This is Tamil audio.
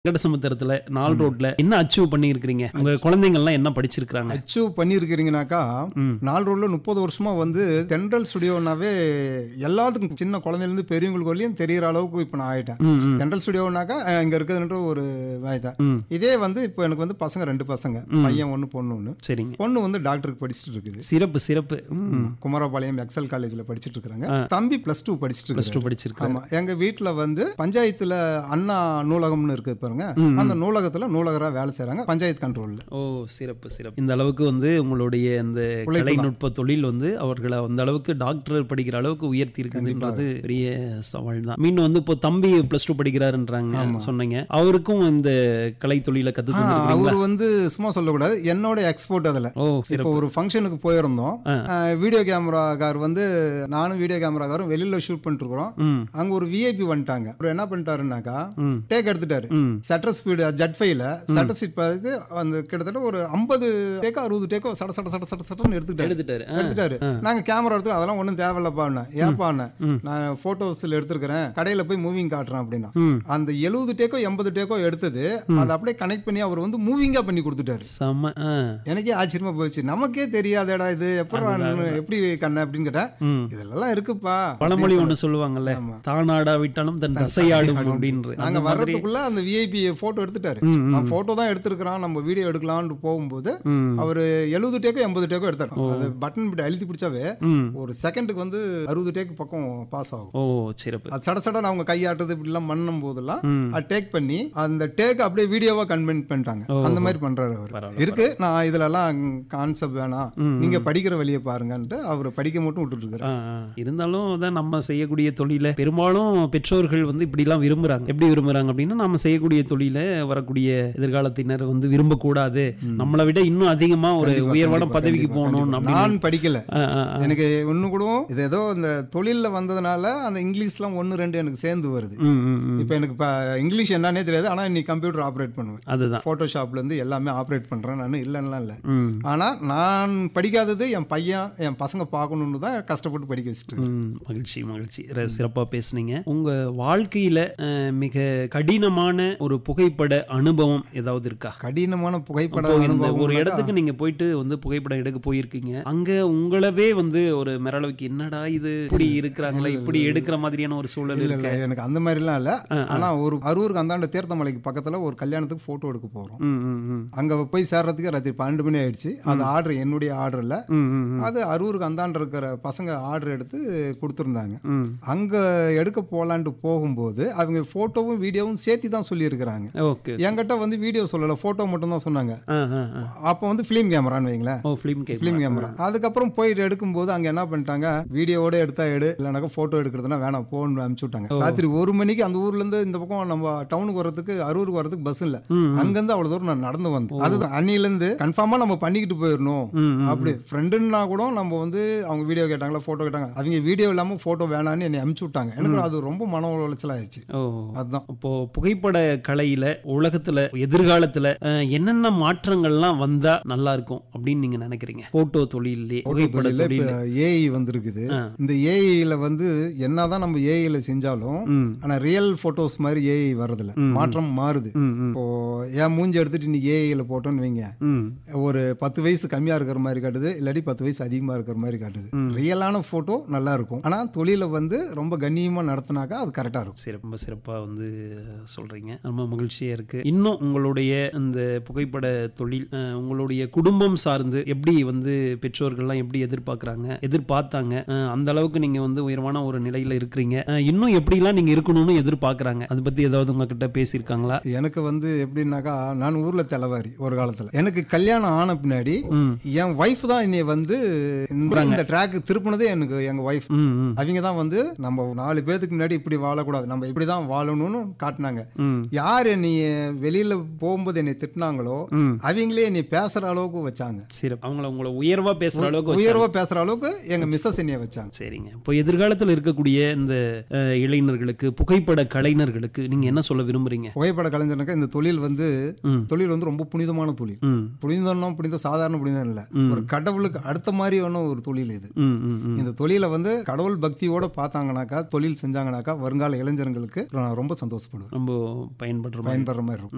வெங்கடசமுத்திரத்துல நாள் ரோட்ல என்ன அச்சீவ் பண்ணியிருக்கிறீங்க உங்க குழந்தைங்கள்லாம் என்ன படிச்சிருக்காங்க அச்சீவ் பண்ணியிருக்கிறீங்கனாக்கா நாலு ரோட்ல முப்பது வருஷமா வந்து தென்றல் ஸ்டுடியோனாவே எல்லாத்துக்கும் சின்ன குழந்தைலேருந்து பெரியவங்களுக்கு வரலையும் தெரியற அளவுக்கு இப்போ நான் ஆயிட்டேன் தென்றல் ஸ்டுடியோனாக்கா அஹ், இங்க இருக்குதுன்ற ஒரு ஆயிட்டேன் ம். இதே வந்து இப்போ எனக்கு வந்து பசங்க ரெண்டு பசங்க பையன் ஒன்று பொண்ணு ஒன்று சரிங்க பொண்ணு வந்து டாக்டருக்கு படிச்சுட்டு இருக்குது சிறப்பு சிறப்பு ம். குமாரபாளையம் எக்ஸல் காலேஜ்ல படிச்சுட்டு இருக்காங்க தம்பி பிளஸ் டூ படிச்சுட்டு Plus two இருக்காரு படிச்சிருக்காங்க ஆமா எங்க வீட்ல வந்து பஞ்சாயத்துல அண்ணா நூலகம்னு இருக்கு பாருங்க அந்த நூலகத்துல நூலகரா வேலை செய்றாங்க பஞ்சாயத்து கண்ட்ரோல்ல ஓ சிறப்பு சிறப்பு இந்த அளவுக்கு வந்து உங்களுடைய இந்த உழைப்பு கலைநுட்ப தொழில் வந்து அவர்களை அந்த அளவுக்கு டாக்டர் படிக்கிற அளவுக்கு உயர்த்தி இருக்குன்றது பெரிய சவால் தான் மீண்டும் வந்து இப்போ தம்பி பிளஸ் டூ படிக்கிறாருன்றாங்க சொன்னீங்க அவருக்கும் இந்த கலை தொழிலை கத்து தந்துருக்கீங்களா அவர் வந்து சும்மா சொல்லக்கூடாது என்னோட எக்ஸ்போர்ட் அதுல ஓ இப்போ சிறப்பு ஒரு ஃபங்க்ஷனுக்கு போயிருந்தோம் ஆ. வீடியோ கேமராக்கார் வந்து நானும் வீடியோ கேமராக்காரும் வெளியில ஷூட் பண்ணிட்டு இருக்கிறோம் ம் அங்க ஒரு விஐபி வந்துட்டாங்க அவர் என்ன பண்ணிட்டாருன்னாக்கா ம் டேக் எடுத்துட்டாரு ம் சட்டர் ஸ்பீடு ஜட் ஃபைல சட்டர் ஸ்பீட் பார்த்து அந்த கிட்டத்தட்ட ஒரு ஐம்பது டேக்கோ அறுபது டேக்கோ சட சட சட சட சட்டன்னு எடுத்துக்கிட்டாரு எடுத்துட்டாரு ஆ. எடுத்துட்டாரு நாங்க கேமரா எடுத்து அதெல்லாம் ஒண்ணும் தேவையில்லப்பான்னு ஏப்பான்னு ம். நான் போட்டோஸ்ல எடுத்திருக்கிறேன் கடையில போய் மூவிங் காட்டுறேன் அப்படின்னா ம் அந்த எழுபது டேக்கோ எண்பது டேக்கோ எடுத்தது அதை அப்படியே கனெக்ட் பண்ணி அவர் வந்து மூவிங்கா பண்ணி கொடுத்துட்டாரு செம ஆ எனக்கே ஆச்சரியமா போச்சு நமக்கே தெரியாதேடா இது எப்படி எப்படி கண்ண அப்படின்னு கேட்டேன் ம் இதெல்லாம் இருக்குப்பா பழமொழி ஒண்ணு சொல்லுவாங்கல்ல ஆமா. தானாடாவிட்டாலும் தன் தசையாடும் அப்படின்ற நாங்க அந்த மாதிரி வர்றதுக்குள்ள அந்த விஐபி போட்டோ எடுத்துட்டாரு ம், ம். நான் போட்டோ தான் எடுத்திருக்கிறான் நம்ம வீடியோ எடுக்கலாம்னு போகும்போது ம் அவர் எழுபது டேக்கோ எண்பது டேக்கோ எடுத்தாரு அது பட்டன் பிட்டு அழுத்தி பிடிச்சாவே ம் ஒரு செகண்டுக்கு வந்து அறுபது டேக்கு பக்கம் பாஸ் ஆகும் ஓ சிறப்பு அது சட சடன் அவங்க கையாட்டுறது இப்படிலாம் பண்ணும் போதெல்லாம் ம் அது டேக் பண்ணி அந்த டேக் அப்படியே வீடியோவா கன்வென்ட் பண்ணிட்டாங்க ஓ. அந்த மாதிரி பண்றாரு அவர் பரவாயில்ல, இருக்கு நான் இதுல எல்லாம் கான்செப்ட் வேணாம் ம், நீங்க படிக்கிற வழியை பாருங்கன்ட்டு அவர் படிக்க மட்டும் விட்டுட்டு இருக்காரு ஆ, ஆ. இருந்தாலும் தான் நம்ம செய்யக்கூடிய தொழில பெரும்பாலும் பெற்றோர்கள் வந்து இப்படிலாம் விரும்புறாங்க எப்படி விரும்புறாங்க அப்படின்னா நம்ம செய்யக்கூடிய தொழில வரக்கூடிய எதிர்காலத்தினர் வந்து விரும்பக்கூடாது நம்மளை விட இன்னும் அதிகமா ஒரு கண்டிப்பா, உயர்வான கண்டிப்பா, பதவிக்கு கண்டிப்பா, போகணும் கண்டிப்பா. அப்படின்னு நான் படிக்கல ஆ, ஆ, ஆ. எனக்கு ஒண்ணு கூட இது ஏதோ இந்த தொழில்ல வந்ததுனால அந்த இங்கிலீஷ்லாம் ஒன்னு ரெண்டு எனக்கு சேர்ந்து வருது ம், ம், ம். இப்போ எனக்கு இப்போ இங்கிலீஷ் என்னன்னே தெரியாது ஆனா இன்னைக்கு கம்ப்யூட்டர் ஆப்ரேட் பண்ணுவேன் அதுதான் ஃபோட்டோஷாப்ல இருந்து எல்லாமே ஆப்ரேட் பண்றேன் நான் இல்லைன்னா இல்லை ம், ஆனா நான் படிக்காதது என் பையன் என் பசங்க பார்க்கணுன்னு தான் கஷ்டப்பட்டு படிக்க வச்சுட்டு ம், மகிழ்ச்சி மகிழ்ச்சி ர- சிறப்பா பேசுனீங்க உங்க வாழ்க்கையில அஹ், மிக கடினமான ஒரு புகைப்பட அனுபவம் ஏதாவது இருக்கா கடினமான புகைப்பட இப்போ இந்த அனுபவம் ஒரு இடத்துக்கு நீங்க போயிட்டு வந்து புகைப்படம் எடுக்க போயிருக்கீங்க அங்க உங்களவே வந்து ஒரு மிரளவுக்கு என்னடா இது இப்படி இருக்கிறாங்களே இப்படி எடுக்கிற மாதிரியான ஒரு சூழல் இல்ல இருக்கு இல்ல எனக்கு அந்த மாதிரிலாம் இல்ல ஆனா ஒரு அரூருக்கு அந்தாண்ட தீர்த்தமலைக்கு பக்கத்துல ஒரு கல்யாணத்துக்கு போட்டோ எடுக்க போறோம் ம், ம், ம். அங்க போய் சேர்றதுக்கு ராத்திரி பன்னெண்டு மணி ஆயிடுச்சு அந்த ஆர்டர் என்னுடைய ஆர்டர் இல்ல ம், ம், ம். அது அரூருக்கு அந்தாண்ட இருக்கிற பசங்க ஆர்டர் எடுத்து கொடுத்துருந்தாங்க ம். அங்க எடுக்க போலான்ட்டு போகும்போது அவங்க போட்டோவும் வீடியோவும் சேர்த்து தான் சொல்லியிருக்கிறாங்க ஓகே என்கிட்ட வந்து வீடியோ சொல்லல போட்டோ மட்டும் தான் சொன்னாங்க ஆ, ஆ, ஆ. அப்போ வந்து ஃபிலிம் கேமரான்னு வைங்களேன் ஓ ஃபிலிம் கேம் ஃபிலிம் கேமரா அதுக்கப்புறம் போயிட்டு எடுக்கும்போது அங்க என்ன பண்ணிட்டாங்க வீடியோவோட எடுத்தா எடு இல்லைனாக்கா போட்டோ எடுக்கிறதுனா வேணாம் போன் அனுப்பிச்சு விட்டாங்க ராத்திரி ஒரு மணிக்கு அந்த ஊர்ல இருந்து இந்த பக்கம் நம்ம டவுனுக்கு வர்றதுக்கு அரூருக்கு வர்றதுக்கு பஸ் இல்ல ம், அங்கிருந்து அவ்வளவு தூரம் நான் நடந்து வந்தேன் அதுதான் அன்னில இருந்து கன்ஃபார்மா நம்ம பண்ணிக்கிட்டு போயிடணும் ம், ம். அப்படி ஃப்ரெண்டுன்னா கூட நம்ம வந்து அவங்க வீடியோ கேட்டாங்களா போட்டோ கேட்டாங்க அவங்க வீடியோ இல்லாம போட்டோ வேணாம்னு என்னை அனுப்பிச்சு விட்டாங்க எனக்கு அது ரொம்ப மன உளைச்சல் ஆயிடுச்சு ஓ அதுதான் அப்போ புகைப்பட கலையில உலகத்துல எதிர்காலத்துல அஹ், என்னென்ன மாற்றங்கள்லாம் வந்தா நல்லா இருக்கும் அப்படின்னு நீங்க நினைக்கிறீங்க போட்டோ தொழிலே புகைப்பட தொழில்ல தொழில் இப்ப ஏஐ வந்திருக்குது ஆ. இந்த ஏஐல வந்து என்னதான் நம்ம ஏஐல செஞ்சாலும் ம் ஆனா ரியல் போட்டோஸ் மாதிரி ஏஐ வர்றதில்ல மாற்றம் மாறுது ம் ம் இப்போ என் மூஞ்சி எடுத்துட்டு இன்னைக்கு ஏஐல போட்டோன்னு வைங்க ம் ஒரு பத்து வயசு கம்மியா இருக்கிற மாதிரி காட்டுது இல்லாட்டி பத்து வயசு அதிகமா இருக்கிற மாதிரி காட்டுது ரியலான போட்டோ நல்லா இருக்கும் ஆனா தொழிலை வந்து ரொம்ப கண்ணியமா நடத்தினாக்கா அது கரெக்டா இருக்கும் சரி ரொம்ப சிறப்பாக வந்து சொல்கிறீங்க ரொம்ப மகிழ்ச்சியாக இருக்குது இன்னும் உங்களுடைய இந்த புகைப்பட தொழில் அஹ், உங்களுடைய குடும்பம் சார்ந்து எப்படி வந்து பெற்றோர்கள்லாம் எப்படி எதிர்பார்க்குறாங்க எதிர்பார்த்தாங்க அஹ், அந்த அளவுக்கு நீங்கள் வந்து உயர்வான ஒரு நிலையில் இருக்கிறீங்க அஹ், இன்னும் எப்படிலாம் நீங்கள் இருக்கணும்னு எதிர்பார்க்குறாங்க அதை பற்றி ஏதாவது உங்ககிட்ட பேசியிருக்காங்களா எனக்கு வந்து எப்படின்னாக்கா நான் ஊர்ல தலைவாரி ஒரு காலத்துல எனக்கு கல்யாணம் ஆன பின்னாடி ம் என் ஒய்ஃப் தான் என்னை வந்து இந்த- இந்த ட்ராக் திருப்பினதே எனக்கு எங்க ஒய்ஃப் ம் ம் அவங்க தான் வந்து நம்ம நாலு பேத்துக்கு முன்னாடி இப்படி வாழக்கூடாது நம்ம இப்படி தான் வாழணும்னு காட்டினாங்க ம் யார் என்னை வெளியில போகும்போது என்னை திட்டினாங்களோ ம் அவங்களே என்னை பேசுற அளவுக்கு வச்சாங்க சிறப்பு அவங்கள உங்களை உயர்வாக பேசுகிற அளவுக்கு வச்சாங்க. உயர்வா பேசுற அளவுக்கு எங்க மிஸ்ஸஸ் என்னைய வச்சாங்க சரிங்க இப்போ எதிர்காலத்தில் இருக்கக்கூடிய இந்த அஹ், இளைஞர்களுக்கு புகைப்பட கலைஞர்களுக்கு நீங்கள் என்ன சொல்ல விரும்புறீங்க புகைப்பட கலைஞனுக்கு இந்த தொழில் வந்து ம் தொழில் வந்து ரொம்ப புனிதமான தொழில் ம் புனிதம்னா புனிதம் சாதாரண புனிதம் இல்ல ம். ஒரு கடவுளுக்கு அடுத்த மாதிரியான ஒரு தொழில் இது ம் ம் ம் இந்த தொழிலை வந்து கடவுள் பக்தியோட பார்த்தாங்கனாக்கா தொழில் செஞ்சாங்கனாக்கா வருங்கால இளைஞர்களுக்கு நான் ரொம்ப சந்தோஷப்படுவேன் ரொம்ப பயன்படுற மாதிரி பயன்படுற மாதிரி இருக்கும்